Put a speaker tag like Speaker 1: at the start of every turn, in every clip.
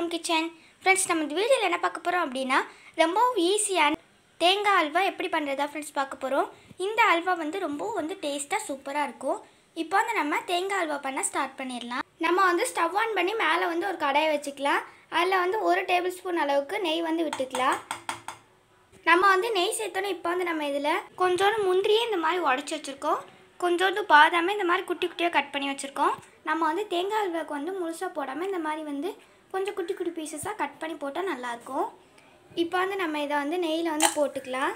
Speaker 1: down kitchen friends நம்ம இந்த வீடியோவில் என்ன பார்க்க போகிறோம் அப்படின்னா ரொம்பவும் ஈஸியான தேங்காய் அல்வா எப்படி பண்ணுறதா ஃப்ரெண்ட்ஸ் பார்க்க போகிறோம் இந்த அல்வா வந்து ரொம்பவும் வந்து டேஸ்ட்டாக சூப்பராக இருக்கும் இப்போ வந்து நம்ம தேங்காய் அல்வா பண்ண ஸ்டார்ட் பண்ணிடலாம் நம்ம வந்து ஸ்டவ் ஆன் பண்ணி மேலே வந்து ஒரு கடாயை வச்சுக்கலாம் அதில் வந்து ஒரு டேபிள் ஸ்பூன் அளவுக்கு நெய் வந்து விட்டுக்கலாம் நம்ம வந்து நெய் சேர்த்தோன்னே இப்போ வந்து நம்ம இதில் கொஞ்சோண்டு முந்திரியே இந்த மாதிரி உடச்சி வச்சுருக்கோம் கொஞ்சோண்டு பாதாமே இந்த மாதிரி குட்டி குட்டியாக கட் பண்ணி வச்சுருக்கோம் நம்ம வந்து தேங்காய் அல்வாவுக்கு வந்து முழுசாக போடாமல் இந்த மாதிரி வந்து கொஞ்சம் குட்டி குட்டி பீசஸாக கட் பண்ணி போட்டால் நல்லாயிருக்கும் இப்போ வந்து நம்ம இதை வந்து நெய்யில் வந்து போட்டுக்கலாம்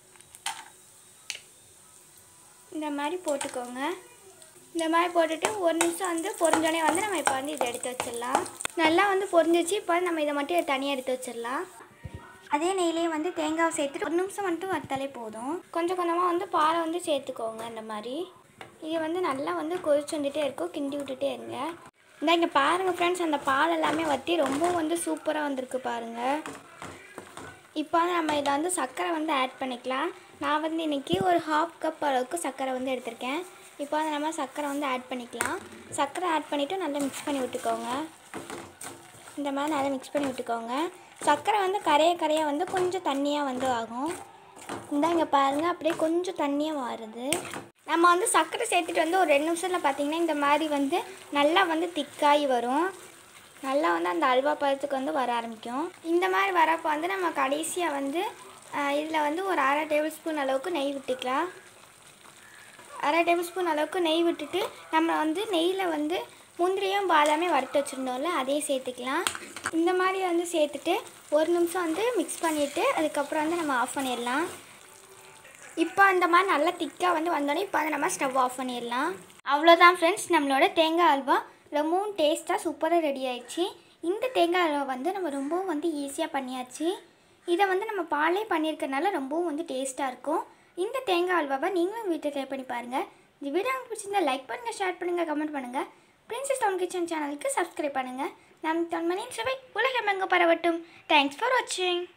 Speaker 1: இந்த மாதிரி போட்டுக்கோங்க இந்த மாதிரி போட்டுட்டு ஒரு நிமிஷம் வந்து பொரிஞ்சோடனே வந்து நம்ம இப்போ வந்து இதை எடுத்து வச்சிடலாம் நல்லா வந்து பொரிஞ்சிச்சு இப்போ வந்து நம்ம இதை மட்டும் தனியாக எடுத்து வச்சிடலாம் அதே நெய்லேயே வந்து தேங்காய் சேர்த்துட்டு ஒரு நிமிஷம் மட்டும் வறுத்தாலே போதும் கொஞ்சம் கொஞ்சமாக வந்து பாலை வந்து சேர்த்துக்கோங்க இந்த மாதிரி இது வந்து நல்லா வந்து கொதிச்சு வந்துட்டே இருக்கும் கிண்டி விட்டுட்டே இருங்க இந்த இங்கே பாருங்கள் ஃப்ரெண்ட்ஸ் அந்த பால் எல்லாமே வற்றி ரொம்பவும் வந்து சூப்பராக வந்திருக்கு பாருங்கள் இப்போ வந்து நம்ம இதை வந்து சர்க்கரை வந்து ஆட் பண்ணிக்கலாம் நான் வந்து இன்றைக்கி ஒரு ஹாஃப் கப் அளவுக்கு சர்க்கரை வந்து எடுத்திருக்கேன் இப்போ வந்து நம்ம சர்க்கரை வந்து ஆட் பண்ணிக்கலாம் சர்க்கரை ஆட் பண்ணிவிட்டு நல்லா மிக்ஸ் பண்ணி விட்டுக்கோங்க இந்த மாதிரி நல்லா மிக்ஸ் பண்ணி விட்டுக்கோங்க சர்க்கரை வந்து கரைய கரைய வந்து கொஞ்சம் தண்ணியாக வந்து ஆகும் இந்த இங்கே பாருங்கள் அப்படியே கொஞ்சம் தண்ணியாக மாறுது நம்ம வந்து சர்க்கரை சேர்த்துட்டு வந்து ஒரு ரெண்டு நிமிஷத்தில் பார்த்தீங்கன்னா இந்த மாதிரி வந்து நல்லா வந்து திக்காகி வரும் நல்லா வந்து அந்த அல்வா பழத்துக்கு வந்து வர ஆரம்பிக்கும் இந்த மாதிரி வரப்போ வந்து நம்ம கடைசியாக வந்து இதில் வந்து ஒரு அரை டேபிள் ஸ்பூன் அளவுக்கு நெய் விட்டுக்கலாம் அரை டேபிள் ஸ்பூன் அளவுக்கு நெய் விட்டுட்டு நம்ம வந்து நெய்யில் வந்து முந்திரியும் பாதாமே வறுத்து வச்சுருந்தோம்ல அதையும் சேர்த்துக்கலாம் இந்த மாதிரி வந்து சேர்த்துட்டு ஒரு நிமிஷம் வந்து மிக்ஸ் பண்ணிவிட்டு அதுக்கப்புறம் வந்து நம்ம ஆஃப் பண்ணிடலாம் இப்போ அந்த மாதிரி நல்லா திக்காக வந்து வந்தோடனே இப்போ வந்து நம்ம ஸ்டவ் ஆஃப் பண்ணிடலாம் அவ்வளோதான் ஃப்ரெண்ட்ஸ் நம்மளோட தேங்காய் அல்வா ரொம்பவும் டேஸ்ட்டாக சூப்பராக ரெடி ஆயிடுச்சு இந்த தேங்காய் அல்வா வந்து நம்ம ரொம்பவும் வந்து ஈஸியாக பண்ணியாச்சு இதை வந்து நம்ம பாலே பண்ணியிருக்கனால ரொம்பவும் வந்து டேஸ்ட்டாக இருக்கும் இந்த தேங்காய் அல்வாவை நீங்களும் வீட்டில் ட்ரை பண்ணி பாருங்கள் இந்த வீடியோ உங்களுக்கு பிடிச்சிருந்தா லைக் பண்ணுங்கள் ஷேர் பண்ணுங்கள் கமெண்ட் பண்ணுங்கள் பிரின்சஸ் டவுன் கிச்சன் சேனலுக்கு சப்ஸ்கிரைப் பண்ணுங்கள் நம் தொன்மனின் சுவை உலகமெங்க பரவட்டும் தேங்க்ஸ் ஃபார் வாட்சிங்